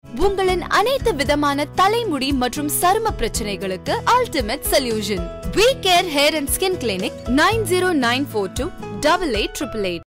உங்களின் அனைத்து விதமான தலைமுடி மற்றும் சரும பிரச்சனைகளுக்கு ultimate solution V care hair and skin clinic nine zero nine four two double eight triple eight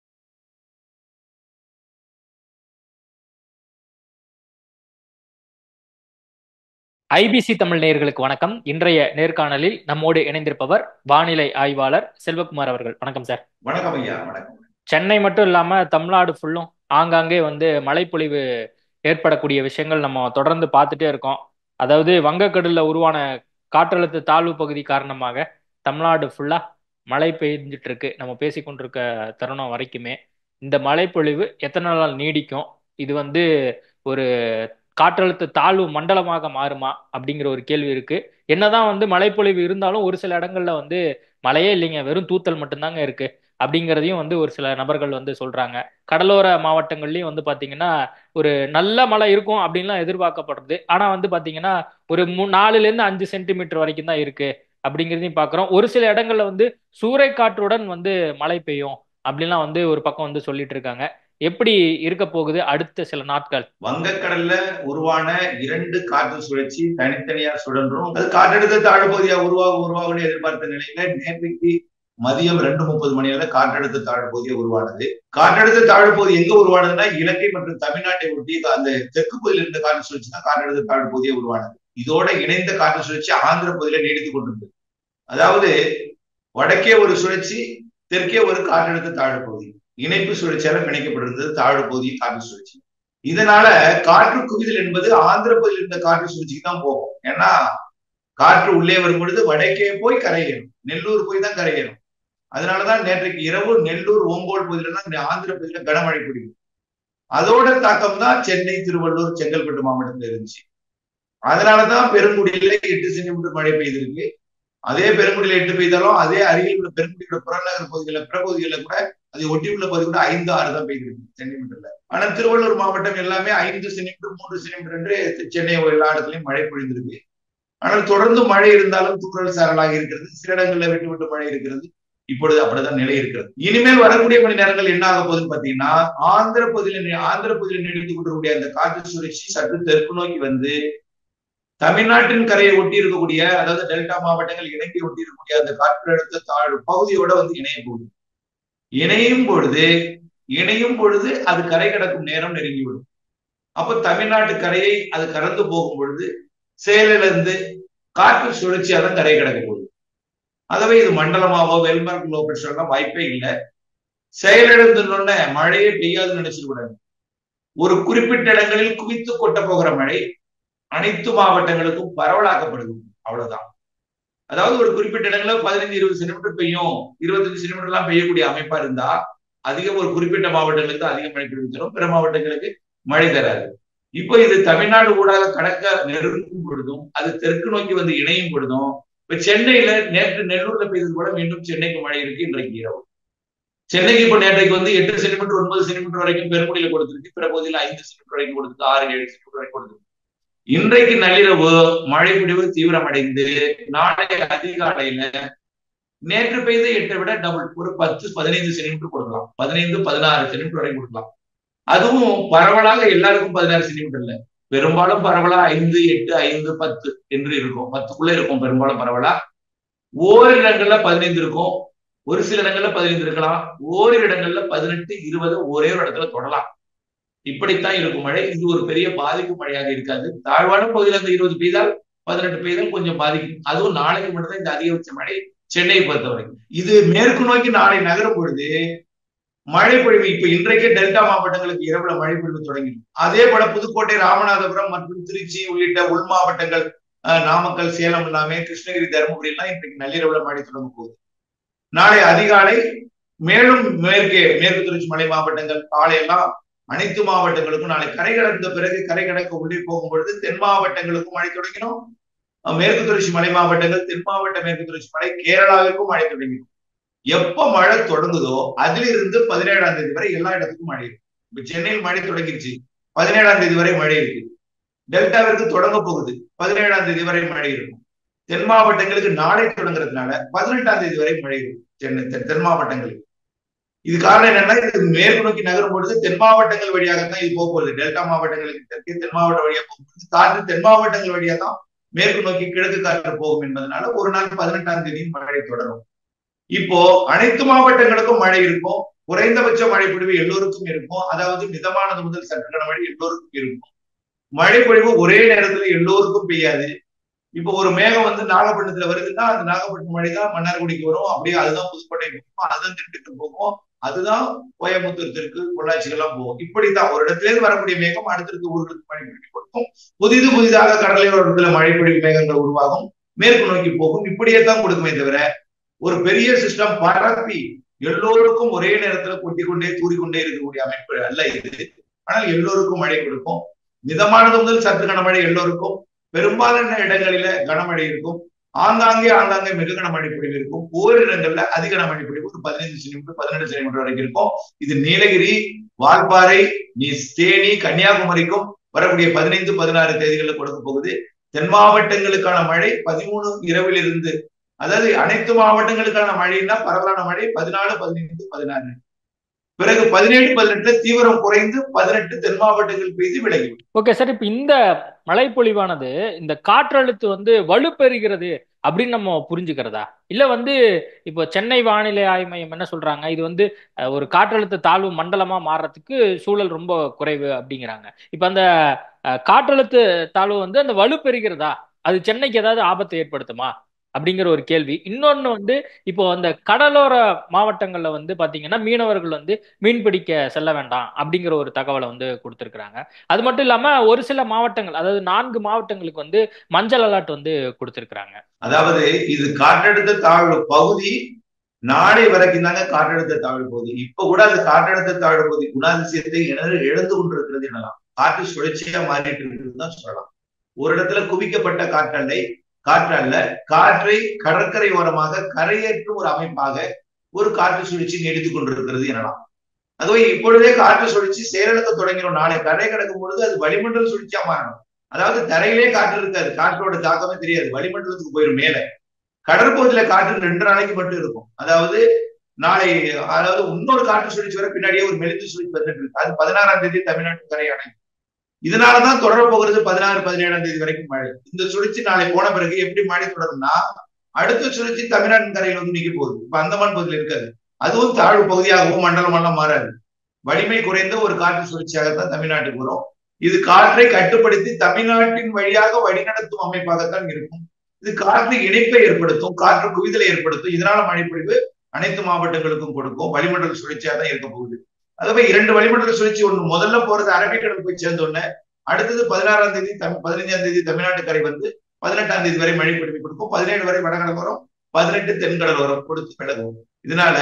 IBC Tamil நேயர்களுக்கு வணக்கம் இன்றைய நேர்காணலில் நம்மோடு இணைந்திருப்பவர் வானிலை ஆய்வாளர் செல்வகுமார் அவர்கள் வணக்கம் சார் வணக்கம் ஐயா வணக்கம் சென்னை மட்டும் இல்லாம தமிழ்நாடு ஃபுல்லும் ஆங்காங்கே வந்து மழைப்பொழிவு ஏற்படக்கூடிய விஷயங்கள் நம்ம தொடர்ந்து பார்த்துட்டே இருக்கோம் அதாவது வங்கக்கடல்ல உருவான காற்றழுத்த தாழ்வு பகுதி காரணமாக தமிழ்நாடு ஃபுல்லா மழை பெய்ஞ்சிட்டு இருக்கு நம்ம பேசிக்கொண்டிருக்க தருணம் வரைக்குமே இந்த மழைப்பொழிவு எத்தனை நாள் நீடிக்கும் இது வந்து ஒரு காற்றழுத்த தாழ்வு மண்டலமாக மாறுமா அப்படிங்கிற ஒரு கேள்வி இருக்கு என்னதான் வந்து மழைப்பொழிவு இருந்தாலும் ஒரு சில இடங்கள்ல வந்து மழையே இல்லைங்க வெறும் தூத்தல் மட்டும்தாங்க இருக்கு அப்படிங்கிறதையும் வந்து ஒரு சில நபர்கள் வந்து சொல்றாங்க கடலோர மாவட்டங்கள்லயும் வந்து பாத்தீங்கன்னா ஒரு நல்ல மழை இருக்கும் அப்படின்லாம் எதிர்பார்க்கப்படுறது ஆனா வந்து பாத்தீங்கன்னா ஒரு மூ நாலுல இருந்து அஞ்சு சென்டிமீட்டர் வரைக்கும் தான் இருக்கு அப்படிங்கிறதையும் பாக்குறோம் ஒரு சில இடங்கள்ல வந்து சூறைக்காற்றுடன் வந்து மழை பெய்யும் அப்படின்லாம் வந்து ஒரு பக்கம் வந்து சொல்லிட்டு இருக்காங்க எப்படி இருக்க போகுது அடுத்த சில நாட்கள் வங்கக்கடல்ல உருவான இரண்டு காற்று சுழற்சி தனித்தனியா சுழன்றும் அது காற்றழுத்த தாழ்வு பகுதியா உருவாக உருவாகும்னு எதிர்பார்த்த நிலையில நேற்றைக்கு மதியம் ரெண்டு முப்பது மணியில காற்றழுத்த தாழ்வு பகுதியா உருவானது காற்றழுத்த தாழ்வு பகுதி எங்க உருவானதுன்னா இலங்கை மற்றும் தமிழ்நாட்டை ஒட்டி அந்த தெற்கு பகுதியில் இருந்த காற்று சுழற்சி தான் காற்றழுத்த தாழ்வு பகுதியா உருவானது இதோட இணைந்த காற்று சுழற்சி ஆந்திர பகுதியில நீடித்துக் கொண்டிருந்தது அதாவது வடக்கே ஒரு சுழற்சி தெற்கே ஒரு காற்றழுத்த தாழ்வு பகுதி இணைப்பு சுழற்சியால பிணைக்கப்பட்டிருந்தது தாழ்வு பகுதி காற்று சுழற்சி இதனால காற்று குவிதல் என்பது ஆந்திர பகுதியில் இருந்த காற்று சுழற்சிக்கு தான் போகும் ஏன்னா காற்று உள்ளே வரும் பொழுது வடக்கே போய் கரையேறும் நெல்லூர் போய் தான் கரையேறும் அதனாலதான் நேற்றைக்கு இரவு நெல்லூர் ஓங்கோல் பகுதியில தான் ஆந்திர பகுதியில கனமழை பிடிக்கும் அதோட தாக்கம் தான் சென்னை திருவள்ளூர் செங்கல்பட்டு மாவட்டத்தில் இருந்துச்சு அதனாலதான் பெருங்குடியில எட்டு சென்டிமீட்டர் மழை பெய்திருக்கு அதே பெருங்குடியில எட்டு பெய்தாலும் அதே அருகில் உள்ள பெருங்குடியோட புறநகர் பகுதிகளில் பிற பகுதிகளில் கூட அதை ஒட்டியுள்ள பகுதி கூட ஐந்து ஆறு தான் பெய்திருக்கு சென்டிமீட்டர்ல ஆனா திருவள்ளூர் மாவட்டம் எல்லாமே ஐந்து சென்டிமீட்டர் மூன்று சென்டிமீட்டர் என்று சென்னை எல்லா இடத்துலயும் மழை பொழிந்திருக்கு ஆனால் தொடர்ந்து மழை இருந்தாலும் தூரல் சாரலாக இருக்கிறது சில இடங்கள்ல விட்டு விட்டு மழை இருக்கிறது இப்பொழுது அப்படிதான் நிலை இருக்கிறது இனிமேல் வரக்கூடிய மணி நேரங்கள் என்ன ஆக போகுதுன்னு பாத்தீங்கன்னா ஆந்திர பகுதியில ஆந்திர பகுதியில் நீடித்துக் கொண்டிருக்கக்கூடிய அந்த காற்று சுழற்சி சற்று தெற்கு நோக்கி வந்து தமிழ்நாட்டின் கரையை ஒட்டி இருக்கக்கூடிய அதாவது டெல்டா மாவட்டங்கள் இணங்கி ஒட்டி இருக்கக்கூடிய அந்த காற்றழுத்த தாழ்வு பகுதியோட வந்து இணைய போகுது இணையும் பொழுது இணையும் பொழுது அது கரை கடக்கும் நேரம் நெருங்கிவிடும் அப்போ தமிழ்நாட்டு கரையை அது கடந்து போகும் பொழுது செயலிலிருந்து காற்று சுழற்சியாக தான் கரை கடக்க போகுது ஆகவே இது மண்டலமாவோ வெல்மார்க் லோ பிரஷர்லாம் வாய்ப்பே இல்லை செயலிழந்துன்னு மழையே பெய்யாதுன்னு நினைச்சிடக்கூடாது ஒரு குறிப்பிட்ட இடங்களில் குவித்து கொட்ட போகிற மழை அனைத்து மாவட்டங்களுக்கும் பரவலாக்கப்படுது அவ்வளவுதான் அதாவது ஒரு குறிப்பிட்ட இடங்கள்ல பதினைந்து இருபது சென்டிமீட்டர் பெய்யும் இருபத்தஞ்சு சென்டிமீட்டர் எல்லாம் பெய்யக்கூடிய அமைப்பா இருந்தா அதிகம் ஒரு குறிப்பிட்ட மாவட்டங்களுக்கு அதிக மழை பொழிவு தரும் பிற மாவட்டங்களுக்கு மழை தராது இப்போ இது தமிழ்நாடு ஊடாக கடக்க நெருங்கும் பொழுதும் அது தெற்கு நோக்கி வந்து இணையும் பொழுதும் இப்ப சென்னையில நேற்று நெல்லூர்ல பெய்தது கூட மீண்டும் சென்னைக்கு மழை இருக்கு இன்றைக்கு இரவு சென்னைக்கு இப்போ நேற்றைக்கு வந்து எட்டு சென்டிமீட்டர் ஒன்பது சென்டிமீட்டர் வரைக்கும் பெருங்குடியில கொடுத்துருக்கு பிற பகுதியில் ஐந்து சென்டிமீட்டர் வரைக்கும் கொடுத்துருக்கு ஆறு ஏழு சென்டிமீட்டர் வரைக்கும் கொடுத்துருக்கு இன்றைக்கு நள்ளிரவு மழை பிடிவு தீவிரமடைந்து நாளை அதிகாலையில நேற்று பெய்த எட்டை விட டபுள் ஒரு பத்து பதினைந்து சென்டிமீட்டர் கொடுக்கலாம் பதினைந்து பதினாறு சென்டிமீட்டர் வரை கொடுக்கலாம் அதுவும் பரவலாக எல்லாருக்கும் பதினாறு சென்டிமீட்டர் இல்ல பெரும்பாலும் பரவலா ஐந்து எட்டு ஐந்து பத்து என்று இருக்கும் பத்துக்குள்ள இருக்கும் பெரும்பாலும் பரவலா ஓரிரு இடங்கள்ல பதினைந்து இருக்கும் ஒரு சில இடங்கள்ல பதினைந்து இருக்கலாம் ஓரிரு இடங்கள்ல பதினெட்டு இருபது ஒரே ஒரு இடத்துல தொடலாம் இப்படித்தான் இருக்கும் மழை இது ஒரு பெரிய பாதிப்பு மழையாக இருக்காது தாழ்வான பகுதியில் அந்த இருபது பெய்தால் பதினெட்டு பெய்தால் கொஞ்சம் பாதிக்கும் அதுவும் நாளைக்கு மட்டும்தான் இந்த அதிகபட்ச மழை சென்னையை பொறுத்தவரைக்கும் இது மேற்கு நோக்கி நாளை நகரும் பொழுது மழை பொழிவு இப்ப இன்றைக்கே டெல்டா மாவட்டங்களுக்கு இரவுல மழை பொழிவு தொடங்கிடும் அதே போல புதுக்கோட்டை ராமநாதபுரம் மற்றும் திருச்சி உள்ளிட்ட உள் மாவட்டங்கள் நாமக்கல் சேலம் எல்லாமே கிருஷ்ணகிரி தருமபுரி எல்லாம் இன்றைக்கு நள்ளிரவுல மழை தொடங்க போகுது நாளை அதிகாலை மேலும் மேற்கே மேற்கு தொடர்ச்சி மலை மாவட்டங்கள் காலையெல்லாம் அனைத்து மாவட்டங்களுக்கும் நாளை கரை கடந்த பிறகு கரை கடக்க உள்ளே போகும் பொழுது தென் மாவட்டங்களுக்கும் மழை தொடங்கினோம் மேற்கு தொடர்ச்சி மலை மாவட்டங்கள் தென் மாவட்ட மேற்கு தொடர்ச்சி மலை கேரளாவிற்கும் மழை தொடங்கிடும் எப்ப மழை தொடங்குதோ அதிலிருந்து பதினேழாம் தேதி வரை எல்லா இடத்துக்கும் மழை இருக்கு இப்ப சென்னையில் மழை தொடங்கிருச்சு பதினேழாம் தேதி வரை மழை இருக்கு டெல்டாவிற்கு தொடங்க போகுது பதினேழாம் தேதி வரை மழை இருக்கும் தென் மாவட்டங்களுக்கு நாளை தொடங்குறதுனால பதினெட்டாம் தேதி வரை மழை இருக்கும் சென்னை தென் மாவட்டங்களுக்கு இது காரணம் என்னன்னா இது மேற்கு நோக்கி நகரும் பொழுது தென் மாவட்டங்கள் வழியாகத்தான் இது போக போகுது டெல்டா மாவட்டங்களுக்கு தெற்கே தென் மாவட்டம் வழியாக போகும்போது காற்று தென் மாவட்டங்கள் வழியா தான் மேற்கு நோக்கி கிழக்கு காற்று போகும் என்பதனால ஒரு நாள் பதினெட்டாம் தேதியும் மழை தொடரும் இப்போ அனைத்து மாவட்டங்களுக்கும் மழை இருக்கும் குறைந்தபட்ச மழை பொழிவு எல்லோருக்கும் இருக்கும் அதாவது மிதமானது முதல் சற்று கனமழை எல்லோருக்கும் இருக்கும் மழை பொழிவு ஒரே நேரத்துல எல்லோருக்கும் பெய்யாது இப்போ ஒரு மேகம் வந்து நாகப்பட்டினத்துல வருதுன்னா அந்த நாகப்பட்டினம் மழை தான் மன்னார்குடிக்கு வரும் அப்படியே அதுதான் புதுக்கோட்டை போகும் அதுதான் திண்டுக்கு போகும் அதுதான் கோயம்புத்தூர் தெற்கு பொள்ளாச்சிக்கு எல்லாம் போகும் இப்படித்தான் ஒரு இடத்துல இருந்து வரக்கூடிய மேகம் அடுத்தடுத்த ஊர்களுக்கு மழை பொழிவு கொடுக்கும் புதிது புதிதாக கடலையோரத்துல மழை பொழிவு மேகங்கள் உருவாகும் மேற்கு நோக்கி போகும் இப்படியே தான் கொடுக்குமே தவிர ஒரு பெரிய சிஸ்டம் பரப்பி எல்லோருக்கும் ஒரே நேரத்துல கொட்டி கொண்டே தூறிக்கொண்டே இருக்கக்கூடிய அமைப்பு அல்ல இது ஆனால் எல்லோருக்கும் மழை கொடுக்கும் மிதமானது முதல் சற்று கனமழை எல்லோருக்கும் பெரும்பாலான இடங்களில கனமழை இருக்கும் ஆங்காங்கே ஆங்காங்கே மிக கனமழை பொழிவு இருக்கும் ஓரிடங்கள்ல அதிக கனமழை பொழிவு ஒரு பதினைந்து சென்டிமீட்டர் பதினெட்டு சென்டிமீட்டர் வரைக்கும் இருக்கும் இது நீலகிரி வால்பாறை நீ தேனி கன்னியாகுமரிக்கும் வரக்கூடிய பதினைந்து பதினாறு தேதிகளில் கொடுக்க போகுது தென் மாவட்டங்களுக்கான மழை பதிமூணு இரவில் இருந்து அதாவது அனைத்து மாவட்டங்களுக்கான மழைன்னா பரவலான மழை பதினாலு பதினைந்து பதினாறு பிறகு பதினேழு பதினெட்டுல தீவிரம் குறைந்து பதினெட்டு தென் மாவட்டங்கள் பெய்து விலகி ஓகே சார் இப்ப இந்த மழைப்பொழிவானது இந்த காற்றழுத்து வந்து வலுப்பெறுகிறது அப்படின்னு நம்ம புரிஞ்சுக்கிறதா இல்ல வந்து இப்போ சென்னை வானிலை ஆய்வு மையம் என்ன சொல்றாங்க இது வந்து ஒரு காற்றழுத்த தாழ்வு மண்டலமா மாறுறதுக்கு சூழல் ரொம்ப குறைவு அப்படிங்கிறாங்க இப்ப அந்த காற்றழுத்த தாழ்வு வந்து அந்த வலுப்பெறுகிறதா அது சென்னைக்கு ஏதாவது ஆபத்தை ஏற்படுத்துமா அப்படிங்கிற ஒரு கேள்வி இன்னொன்னு வந்து இப்போ அந்த கடலோர மாவட்டங்கள்ல வந்து பாத்தீங்கன்னா மீனவர்கள் வந்து மீன் பிடிக்க செல்ல வேண்டாம் அப்படிங்கிற ஒரு தகவலை வந்து கொடுத்துருக்குறாங்க அது மட்டும் இல்லாம ஒரு சில மாவட்டங்கள் அதாவது நான்கு மாவட்டங்களுக்கு வந்து மஞ்சள் அலர்ட் வந்து கொடுத்துருக்குறாங்க அதாவது இது காற்றழுத்த தாழ்வு பகுதி நாளை வரைக்கும் தாங்க காற்றழுத்த தாழ்வு பகுதி இப்ப கூட அந்த காற்றழுத்த தாழ்வு பகுதி குணாதிசயத்தை இழந்து கொண்டிருக்கிறது எனலாம் காற்று சுழற்சியா மாறிட்டு இருக்கிறது தான் சொல்லலாம் ஒரு இடத்துல குவிக்கப்பட்ட காற்றலை காற்றல்ல காற்றை கடற்கரை ஓரமாக கரையேற்றும் ஒரு அமைப்பாக ஒரு காற்று சுழற்சி நீடித்துக் கொண்டிருக்கிறது எனலாம் அதுவே இப்பொழுதே காற்று சுழற்சி செயலிழக்க தொடங்கிடும் நாளை கரை கிடக்கும் பொழுது அது வளிமண்டல சுழற்சியா மாறணும் அதாவது தரையிலே காற்று இருக்காது காற்றோட தாக்கமே தெரியாது வளிமண்டலத்துக்கு போயிடும் மேல கடற்பகுதியில காற்று ரெண்டு நாளைக்கு மட்டும் இருக்கும் அதாவது நாளை அதாவது இன்னொரு காற்று சுழற்சி வர பின்னாடியே ஒரு மெலிந்து சுழற்சி வந்துட்டு இருக்கு அது பதினாறாம் தேதி தமிழ்நாட்டு கரை அணைக்கும் இதனாலதான் தொடர போகிறது பதினாறு பதினேழாம் தேதி வரைக்கும் மழை இந்த சுழற்சி நாளை போன பிறகு எப்படி மழை தொடரும்னா அடுத்த சுழற்சி தமிழ்நாட்டின் கரையில் வந்து நிக்க போகுது இப்ப அந்தமான் பகுதியில் இருக்காது அதுவும் தாழ்வு பகுதியாகவும் மண்டலம் எல்லாம் மாறாது வலிமை குறைந்த ஒரு காற்று சுழற்சியாகத்தான் தமிழ்நாட்டுக்கு வரும் இது காற்றை கட்டுப்படுத்தி தமிழ்நாட்டின் வழியாக வழிநடத்தும் அமைப்பாகத்தான் இருக்கும் இது காற்று இணைப்பை ஏற்படுத்தும் காற்று குவிதலை ஏற்படுத்தும் இதனால மழைப்பொழிவு அனைத்து மாவட்டங்களுக்கும் கொடுக்கும் வளிமண்டல சுழற்சியா தான் இருக்க போகுது அதுவே இரண்டு வளிமண்டல சுழற்சி ஒண்ணு முதல்ல போறது அரபிக்கடல் போய் சேர்ந்த உடனே அடுத்தது பதினாறாம் தேதி பதினைஞ்சாம் தேதி தமிழ்நாட்டு கரை வந்து பதினெட்டாம் தேதி வரை மழை பொழிவு கொடுக்கும் பதினேழு வரை வடகடலோரம் பதினெட்டு தென்கடலோரம் கொடுத்து விலகும் இதனால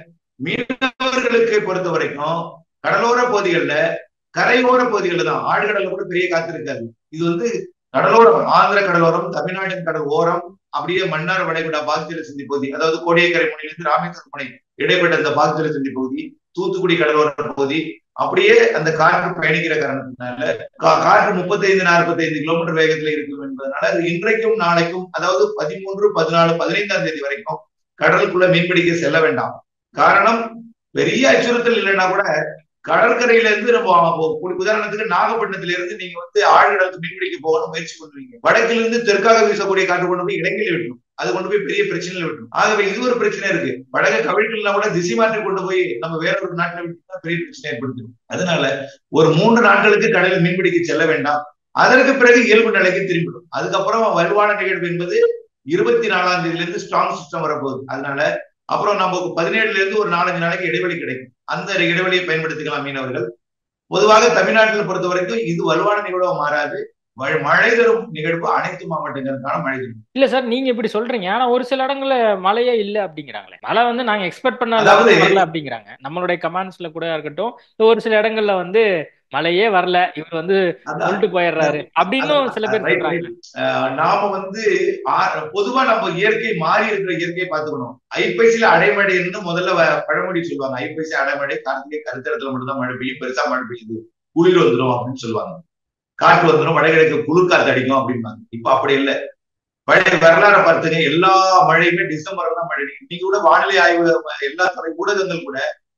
மீனவர்களுக்கு பொறுத்த வரைக்கும் கடலோர பகுதிகளில் கரையோர பகுதிகளில் தான் ஆழ்கடல்ல கூட பெரிய காத்து இருக்காது இது வந்து கடலோரம் ஆந்திர கடலோரம் தமிழ்நாட்டின் கடல் ஓரம் அப்படியே மன்னார் வளைகுடா பாக்திர சிந்தி பகுதி அதாவது கோடியக்கரை முனையிலிருந்து ராமேஸ்வரம் முனை இடைப்பட்ட அந்த பாக்திர சிந்தி பகுதி தூத்துக்குடி கடலோர பகுதி அப்படியே அந்த காற்று பயணிக்கிற காரணத்தினால காற்று முப்பத்தி ஐந்து நாற்பத்தி ஐந்து கிலோமீட்டர் வேகத்துல இருக்கும் என்பதனால இன்றைக்கும் நாளைக்கும் அதாவது பதிமூன்று பதினாலு பதினைந்தாம் தேதி வரைக்கும் கடலுக்குள்ள மீன்பிடிக்க செல்ல வேண்டாம் காரணம் பெரிய அச்சுறுத்தல் இல்லைன்னா கூட கடற்கரையில இருந்து நம்ம உதாரணத்துக்கு நாகப்பட்டினத்துல இருந்து நீங்க வந்து ஆழ்கடலுக்கு மீன்பிடிக்க போகணும் முயற்சி பண்ணுவீங்க வடக்கில இருந்து தெற்காக வீசக்கூடிய காற்று கொண்டு போய் இடைநிலை விட்டணும் அது கொண்டு போய் பெரிய பிரச்சனையில விட்டணும் ஆகவே இது ஒரு பிரச்சனை இருக்கு வடக கவிழ்கள்லாம் கூட திசை மாற்றி கொண்டு போய் நம்ம வேற ஒரு நாட்டுல விட்டு பெரிய பிரச்சனை ஏற்படுத்தும் அதனால ஒரு மூன்று நாட்களுக்கு கடலில் மீன்பிடிக்க செல்ல வேண்டாம் அதற்கு பிறகு இயல்பு நிலைக்கு திரும்பிடும் அதுக்கப்புறம் வலுவான நிகழ்வு என்பது இருபத்தி நாலாம் தேதியில இருந்து ஸ்ட்ராங் சிஸ்டம் வரப்போகுது அதனால அப்புறம் நமக்கு பதினேழுல இருந்து ஒரு நாலஞ்சு நாளைக்கு இடைவெளி கிடைக்கும் அந்த இடைவெளியை பயன்படுத்திக்கலாம் மீனவர்கள் பொதுவாக தமிழ்நாட்டில் பொறுத்த வரைக்கும் இது வலுவான நிகழ்வா மாறாது மழை தரும் நிகழ்வு அனைத்து மாவட்டங்களுக்கான மழை தரும் இல்ல சார் நீங்க இப்படி சொல்றீங்க ஆனா ஒரு சில இடங்கள்ல மழையே இல்ல அப்படிங்கிறாங்களே மழை வந்து நாங்க எக்ஸ்பெக்ட் பண்ண வரல அப்படிங்கிறாங்க நம்மளுடைய கமெண்ட்ஸ்ல கூட இருக்கட்டும் ஒரு சில இடங்கள்ல வந்து மழையே வரல இவர் வந்து சொல்லிட்டு போயிடுறாரு அப்படின்னு சில பேர் சொல்றாங்க நாம வந்து பொதுவா நம்ம இயற்கை மாறி இருக்கிற இயற்கையை பார்த்துக்கணும் ஐப்பசியில அடைமழைன்னு முதல்ல பழமொழி சொல்லுவாங்க ஐப்பசி அடைமழை கார்த்திகை கருத்தரத்துல மட்டும்தான் மழை பெய்யும் பெருசா மழை பெய்யுது குளிர் வந்துடும் அப்படின்னு சொல்லுவாங்க காற்று வந்துடும் வடகிழக்கு குளிர் காத்து அடிக்கும் அப்படிம்பாங்க இப்ப அப்படி இல்லை பழைய வரலாறு பார்த்துங்க எல்லா மழையுமே டிசம்பர்ல தான் மழை இன்னைக்கு கூட வானிலை ஆய்வு எல்லா துறை ஊடகங்கள் கூட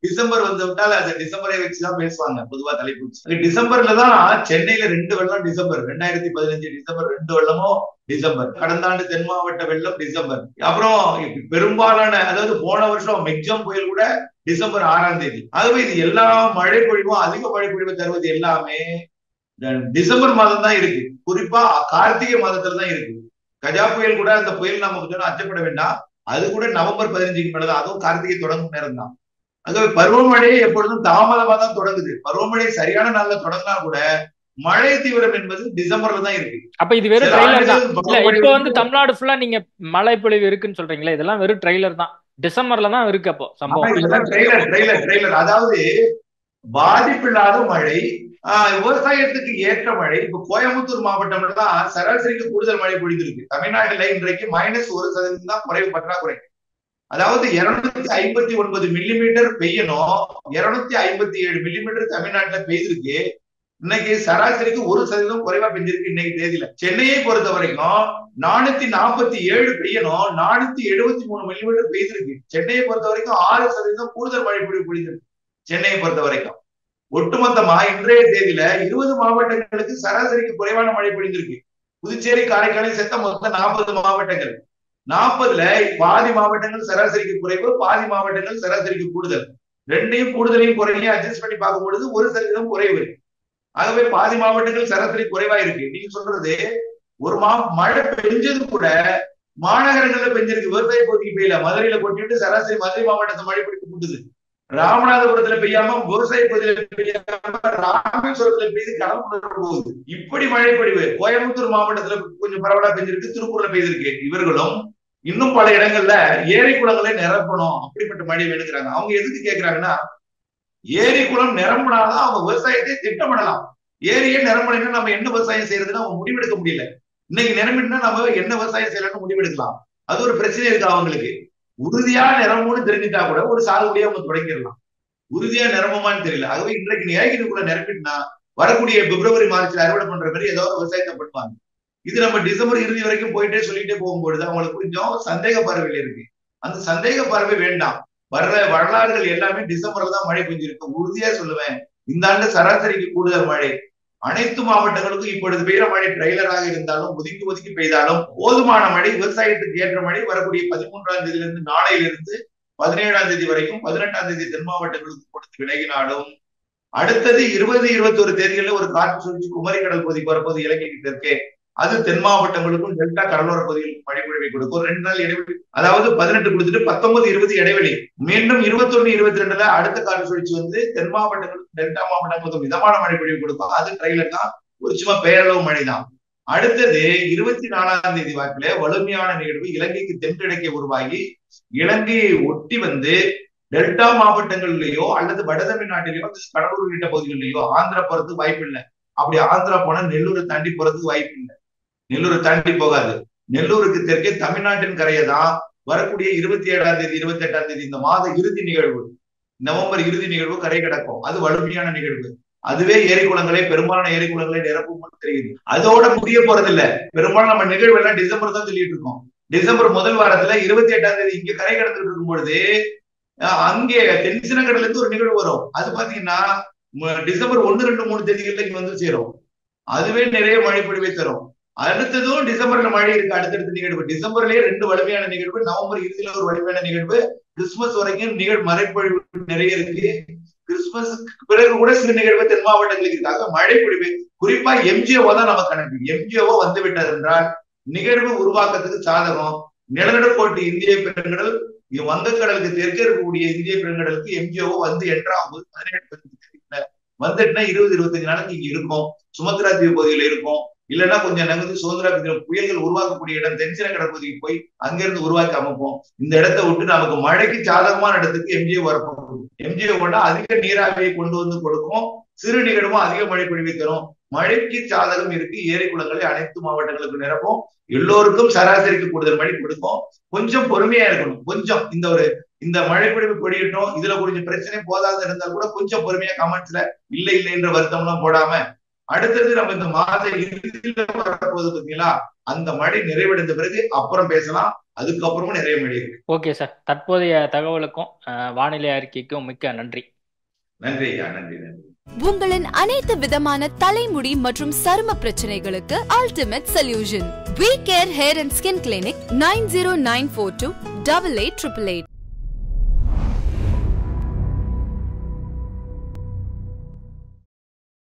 டிசம்பர் வந்து விட்டால் அந்த டிசம்பரை வச்சுதான் பேசுவாங்க பொதுவா தலைப்பு டிசம்பர்ல தான் சென்னையில ரெண்டு வெள்ளம் டிசம்பர் ரெண்டாயிரத்தி பதினஞ்சு டிசம்பர் ரெண்டு வெள்ளமும் டிசம்பர் கடந்த ஆண்டு தென் மாவட்ட வெள்ளம் டிசம்பர் அப்புறம் பெரும்பாலான அதாவது போன வருஷம் மெக்ஜம் புயல் கூட டிசம்பர் ஆறாம் தேதி ஆகவே இது எல்லா மழை பொழிவும் அதிக மழை பொழிவு தருவது எல்லாமே டிசம்பர் மாதம் தான் இருக்கு குறிப்பா கார்த்திகை மாதத்துல தான் இருக்கு கஜா புயல் கூட அந்த புயல் நாம கொஞ்சம் அச்சப்பட வேண்டாம் அது கூட நவம்பர் பதினஞ்சுக்கு மேலதான் அதுவும் கார்த்திகை தொடங்கும் நேரம் தான் ஆகவே பருவமழையே எப்பொழுதும் தாமதமா தான் தொடங்குது பருவமழை சரியான நாள்ல தொடங்கினா கூட மழை தீவிரம் என்பது டிசம்பர்ல தான் இருக்கு அப்ப இது வெறும் ட்ரெய்லர் தான் இல்ல இப்ப வந்து தமிழ்நாடு ஃபுல்லா நீங்க மழை பொழிவு இருக்குன்னு சொல்றீங்களா இதெல்லாம் வெறும் ட்ரெய்லர் தான் டிசம்பர்ல தான் இருக்கு அப்போ சம்பவம் ட்ரெய்லர் ட்ரெய்லர் ட்ரெய்லர் அதாவது பாதிப்பில்லாத மழை விவசாயத்துக்கு ஏற்ற மழை இப்ப கோயம்புத்தூர் மாவட்டம்ல தான் சராசரிக்கு கூடுதல் மழை பொழிந்திருக்கு தமிழ்நாட்டுல இன்றைக்கு மைனஸ் ஒரு சதவீதம் தான் குறைவு பற்றாக்குறை அதாவது இருநூத்தி ஐம்பத்தி ஒன்பது மில்லிமீட்டர் பெய்யணும் இருநூத்தி ஐம்பத்தி ஏழு மில்லிமீட்டர் தமிழ்நாட்டுல பெய்திருக்கு இன்னைக்கு சராசரிக்கு ஒரு சதவீதம் குறைவா பெஞ்சிருக்கு இன்னைக்கு தேதியில சென்னையை பொறுத்த வரைக்கும் நானூத்தி நாற்பத்தி ஏழு பெய்யணும் நானூத்தி எழுபத்தி மூணு மில்லிமீட்டர் பெய்திருக்கு சென்னையை பொறுத்த வரைக்கும் ஆறு சதவீதம் கூடுதல் மழை பொழிவு பொழிந்திருக்கு சென்னையை பொறுத்த வரைக்கும் ஒட்டுமொத்தமா இன்றைய தேதியில இருபது மாவட்டங்களுக்கு சராசரிக்கு குறைவான மழை பொழிந்திருக்கு புதுச்சேரி காரைக்காலை சேர்த்த மொத்தம் நாற்பது மாவட்டங்கள் நாற்பதுல பாதி மாவட்டங்கள் சராசரிக்கு குறைவு பாதி மாவட்டங்கள் சராசரிக்கு கூடுதல் ரெண்டையும் கூடுதலையும் குறையிலையும் அட்ஜஸ்ட் பண்ணி பார்க்கும் பொழுது ஒரு சதவீதம் குறைவு ஆகவே பாதி மாவட்டங்கள் சராசரி குறைவா இருக்கு நீங்க சொல்றது ஒரு மா மழை பெஞ்சது கூட மாநகரங்கள்ல பெஞ்சிருக்கு விவசாய பகுதிக்கு பெய்யல மதுரையில கொட்டிட்டு சராசரி மதுரை மாவட்டத்தை மழை பிடித்து கூட்டுது ராமநாதபுரத்துல பெய்யாம விவசாய பகுதியில பெய்யாம ராமேஸ்வரத்துல பெய்து கடல் போகுது இப்படி மழை பொழிவு கோயம்புத்தூர் மாவட்டத்துல கொஞ்சம் பரவலா பெஞ்சிருக்கு திருப்பூர்ல பெய்திருக்கு இவர்களும் இன்னும் பல இடங்கள்ல ஏரி குளங்களை நிரப்பணும் அப்படிப்பட்ட மழை வேணுங்கிறாங்க அவங்க எதுக்கு கேக்குறாங்கன்னா ஏரி குளம் நிரம்பினாதான் அவங்க விவசாயத்தை திட்டமிடலாம் ஏரியே நிரம்பலைன்னா நம்ம என்ன விவசாயம் செய்யறதுன்னு அவங்க முடிவெடுக்க முடியல இன்னைக்கு நிரம்பினா நம்ம என்ன விவசாயம் செய்யலாம்னு முடிவெடுக்கலாம் அது ஒரு பிரச்சனை இருக்கு அவங்களுக்கு உறுதியா நிரம்பும்னு தெரிஞ்சுட்டா கூட ஒரு சாகுபடியா அவங்க தொடங்கிடலாம் உறுதியா நிரம்புமான்னு தெரியல ஆகவே இன்றைக்கு நியாயக்குள்ள நிரம்பிட்டுனா வரக்கூடிய பிப்ரவரி மார்ச்ல அறுவடை பண்ற மாதிரி ஏதோ ஒரு விவசாயத்தை பண்ணுவாங்க இது நம்ம டிசம்பர் இறுதி வரைக்கும் போயிட்டே சொல்லிட்டே போகும்பொழுது அவங்களுக்கு கொஞ்சம் சந்தேக பார்வையில் இருக்கு அந்த சந்தேக பார்வை வேண்டாம் வர்ற வரலாறுகள் எல்லாமே டிசம்பர்ல தான் மழை பெஞ்சிருக்கு உறுதியா சொல்லுவேன் இந்த ஆண்டு சராசரிக்கு கூடுதல் மழை அனைத்து மாவட்டங்களுக்கும் இப்பொழுது பெய்கிற மழை ட்ரெய்லராக இருந்தாலும் ஒதுக்கி ஒதுக்கி பெய்தாலும் போதுமான மழை விவசாயத்துக்கு ஏற்ற மழை வரக்கூடிய பதிமூன்றாம் தேதியிலிருந்து நாளையிலிருந்து பதினேழாம் தேதி வரைக்கும் பதினெட்டாம் தேதி தென் மாவட்டங்களுக்கு கொடுத்து விலகினாலும் அடுத்தது இருபது இருபத்தி ஒரு தேதிகளில் ஒரு காற்று சுழற்சி குமரி கடல் பகுதிக்கு வரப்போது இலங்கைக்கு தெற்கே அது தென் மாவட்டங்களுக்கும் டெல்டா கடலோர பகுதிகளுக்கும் மழை பொழிவை கொடுக்கும் ரெண்டு நாள் இடைவெளி அதாவது பதினெட்டு கொடுத்துட்டு பத்தொன்பது இருபது இடைவெளி மீண்டும் இருபத்தொன்னு இருபத்தி ரெண்டுல அடுத்த காற்று சுழற்சி வந்து தென் மாவட்டங்களுக்கும் டெல்டா மாவட்டங்களுக்கும் மிதமான மழை பொழிவு கொடுக்கும் அது ட்ரெயிலர் தான் ஒரு சும்மா பெயரளவு மழை தான் அடுத்தது இருபத்தி நாலாம் தேதி வாக்கில வலிமையான நிகழ்வு இலங்கைக்கு தென்கிழக்கே உருவாகி இலங்கையை ஒட்டி வந்து டெல்டா மாவட்டங்கள்லயோ அல்லது வட தமிழ்நாட்டிலேயோ அல்லது கடலூர் உள்ளிட்ட பகுதிகளிலேயோ ஆந்திரா போறதுக்கு வாய்ப்பு இல்லை அப்படி ஆந்திரா போனா நெல்லூரை தாண்டி போறதுக்கு வாய்ப்பு இல்லை நெல்லூரை தாண்டி போகாது நெல்லூருக்கு தெற்கே தமிழ்நாட்டின் கரையை தான் வரக்கூடிய இருபத்தி ஏழாம் தேதி இருபத்தி எட்டாம் தேதி இந்த மாத இறுதி நிகழ்வு நவம்பர் இறுதி நிகழ்வு கரை கிடக்கும் அது வலிமையான நிகழ்வு அதுவே ஏரி குளங்களை பெரும்பாலான ஏரி குளங்களை நிரப்பும் தெரியுது அதோட முடிய போறதில்ல பெரும்பாலும் நம்ம நிகழ்வு எல்லாம் டிசம்பர் தான் சொல்லிட்டு இருக்கோம் டிசம்பர் முதல் வாரத்துல இருபத்தி எட்டாம் தேதி இங்க கரை கடந்துட்டு இருக்கும் பொழுது அங்கே தென்சினக்கடல இருந்து ஒரு நிகழ்வு வரும் அது பாத்தீங்கன்னா டிசம்பர் ஒன்னு ரெண்டு மூணு தேதிகள்ல இங்க வந்து சேரும் அதுவே நிறைய மழை பொழிவை தரும் அடுத்ததும் டிசம்பர்ல மழை இருக்கு அடுத்தடுத்த நிகழ்வு டிசம்பர்லயே ரெண்டு வலிமையான நிகழ்வு நவம்பர் இறுதியில ஒரு வலிமையான நிகழ்வு கிறிஸ்துமஸ் வரைக்கும் நிகழ் மழைப்பொழிவு நிறைய இருக்கு கிறிஸ்துமஸ் பிறகு கூட சில நிகழ்வு தென் மாவட்டங்களுக்கு இருக்காங்க மழை பொழிவு குறிப்பா எம்ஜிஓ தான் நம்ம கணக்கு எம்ஜிஓ வந்து விட்டது என்றால் நிகழ்வு உருவாக்கத்துக்கு சாதகம் நிலநடுக்கோட்டு இந்திய பெருங்கடல் வங்கக்கடலுக்கு தெற்கே இருக்கக்கூடிய இந்திய பெருங்கடலுக்கு எம்ஜிஓ வந்து என்றாவது பதினேழு வந்துட்டுனா இருபது இருபத்தஞ்சு நாளைக்கு இங்க இருக்கும் சுமத்ரா தீவு பகுதியில இருக்கும் இல்லைன்னா கொஞ்சம் நகர்ந்து சுதந்திரா புயல்கள் உருவாக்கக்கூடிய இடம் தென்சின கடற்பகுதிக்கு போய் அங்கிருந்து உருவாக்கி அமைப்போம் இந்த இடத்த விட்டு நமக்கு மழைக்கு சாதகமான இடத்துக்கு எம்ஜிஓ வரப்போம் எம்ஜிஓ கொண்டா அதிக நீராவியை கொண்டு வந்து கொடுக்கும் சிறு நிகழ்வும் அதிக மழை பொழிவை தரும் மழைக்கு சாதகம் இருக்கு ஏரி குளங்களை அனைத்து மாவட்டங்களுக்கு நிரப்பும் எல்லோருக்கும் சராசரிக்கு கூடுதல் மழை கொடுக்கும் கொஞ்சம் பொறுமையா இருக்கணும் கொஞ்சம் இந்த ஒரு இந்த மழை பொழிவு பொழியட்டும் இதுல கொஞ்சம் பிரச்சனை போதாத இருந்தால் கூட கொஞ்சம் பொறுமையா கமெண்ட்ஸ்ல இல்ல இல்லை என்ற வருத்தம்லாம் போடாம அடுத்தது நம்ம இந்த மாத இறுதியில வரப்போகுது பாத்தீங்களா அந்த மழை நிறைவடைந்த பிறகு அப்புறம் பேசலாம் அதுக்கப்புறமும் நிறைய மழை இருக்கு ஓகே சார் தற்போதைய தகவலுக்கும் அஹ், வானிலை அறிக்கைக்கும் மிக்க நன்றி நன்றி ஐயா நன்றி நன்றி உங்களின் அனைத்து விதமான தலைமுடி மற்றும் சரும பிரச்சனைகளுக்கு ultimate solution V care hair and skin clinic nine zero nine four two double eight triple eight